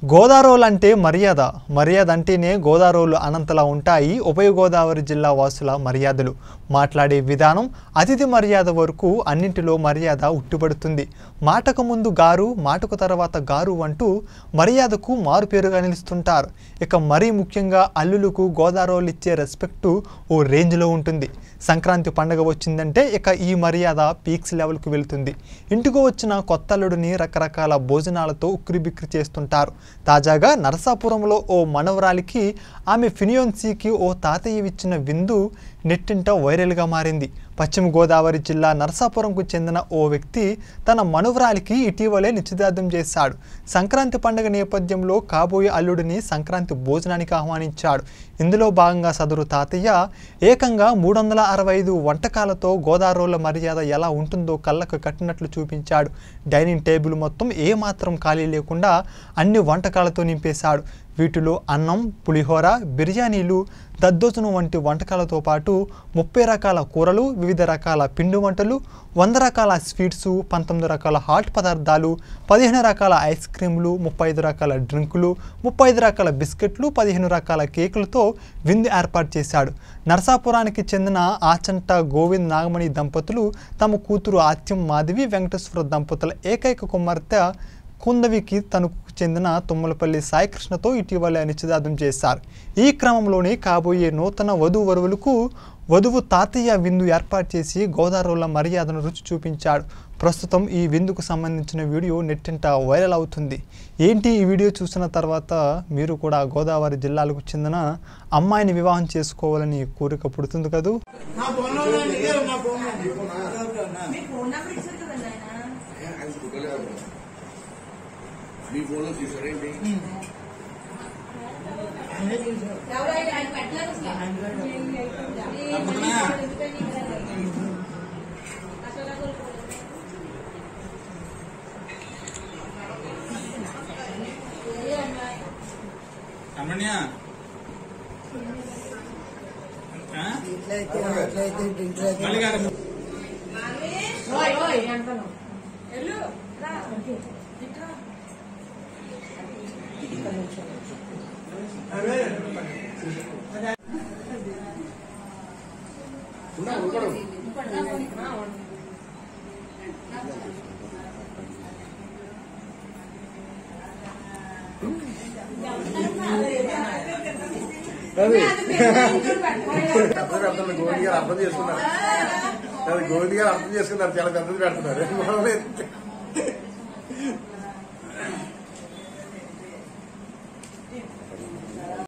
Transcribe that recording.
గోదారోలు అంటే మర్యాద మర్యాద అంటేనే గోదారోలు అనంతలా ఉంటాయి ఉభయ గోదావరి జిల్లా వాసుల మర్యాదలు మాట్లాడే విధానం అతిథి మర్యాద వరకు అన్నింటిలో మర్యాద ఉట్టిపడుతుంది మాటకు ముందు గారు మాటకు తర్వాత గారు అంటూ మర్యాదకు మారుపేరుగా నిలుస్తుంటారు ఇక మరీ ముఖ్యంగా అల్లులకు గోదారోలు ఇచ్చే రెస్పెక్టు ఓ రేంజ్లో ఉంటుంది సంక్రాంతి పండగ వచ్చిందంటే ఇక ఈ మర్యాద పీక్స్ లెవెల్కు వెళ్తుంది ఇంటికి వచ్చిన కొత్త అల్లుడిని రకరకాల భోజనాలతో ఉక్కిరిబిక్కిరి చేస్తుంటారు తాజాగా నరసాపురంలో ఓ మనవరాలికి ఆమె ఫినియోన్సీకి ఓ తాతయ్య ఇచ్చిన విందు నెట్టింట వైరల్గా మారింది పశ్చిమ గోదావరి జిల్లా నరసాపురంకు చెందిన ఓ వ్యక్తి తన మనవరాలికి ఇటీవలే నిశ్చితార్థం చేశాడు సంక్రాంతి పండుగ నేపథ్యంలో కాబోయే అల్లుడిని సంక్రాంతి భోజనానికి ఆహ్వానించాడు ఇందులో భాగంగా సదరు తాతయ్య ఏకంగా మూడు వందల అరవై ఐదు వంటకాలతో గోదావరిల మర్యాద ఎలా ఉంటుందో కళ్ళకు కట్టినట్లు చూపించాడు డైనింగ్ టేబుల్ మొత్తం ఏమాత్రం ఖాళీ లేకుండా అన్ని వంటకాలతో నింపేశాడు వీటిలో అన్నం పులిహోర బిర్యానీలు దద్దోజనం వంటి వంటకాలతో పాటు ముప్పై రకాల కూరలు వివిధ రకాల పిండి వంటలు వంద రకాల స్వీట్స్ పంతొమ్మిది రకాల హాట్ పదార్థాలు పదిహేను రకాల ఐస్ క్రీములు ముప్పై ఐదు రకాల డ్రింకులు ముప్పై ఐదు రకాల బిస్కెట్లు పదిహేను రకాల కేకులతో విందు ఏర్పాటు చేశాడు నరసాపురానికి చెందిన ఆచంట గోవింద్ నాగమణి దంపతులు తమ కూతురు ఆత్యం మాధవి వెంకటేశ్వర దంపతుల ఏకైక కుమార్తె కుందవికి తనకు చెందిన తుమ్మలపల్లి సాయికృష్ణతో ఇటీవల నిశ్చితార్థం చేశారు ఈ క్రమంలోనే కాబోయే నూతన వధూవరువులకు వధువు తాతయ్య విందు ఏర్పాటు చేసి గోదావరిల మర్యాదను రుచి చూపించాడు ప్రస్తుతం ఈ విందుకు సంబంధించిన వీడియో నెట్టింట వైరల్ అవుతుంది ఏంటి ఈ వీడియో చూసిన తర్వాత మీరు కూడా గోదావరి జిల్లాలకు చెందిన అమ్మాయిని వివాహం చేసుకోవాలని కోరిక పుడుతుంది కదూ నా ఫోన్లో ఉన్నాయండి, ఇదే నా ఫోన్లో మీ ఫోన్ నెంబర్ ఇచ్చారు కదా నాయన మీ ఫోన్లో తీసారేంటి ఎవరు ఆయన ఆయన పెట్టలేదు అసలు ఈ మనీ కావాలి, ఎందుకని ఇక్కడ? అసలు నాకు ఏ అమ్మాయి? రమణ్య ఆ? మళ్ళీ గారు ఓయ్, ఓయ్ అంటాను. వెళ్ళు, రా. ఇట్రా. ఉన్నా ఉన్నారు అది పెద్దది పెద్దది గోవింద్ గారు అర్థం చేసుకున్నారు అది గోవింద్ గారు అర్థం చేసుకున్నారు చాలా పెద్దది పెడుతున్నారు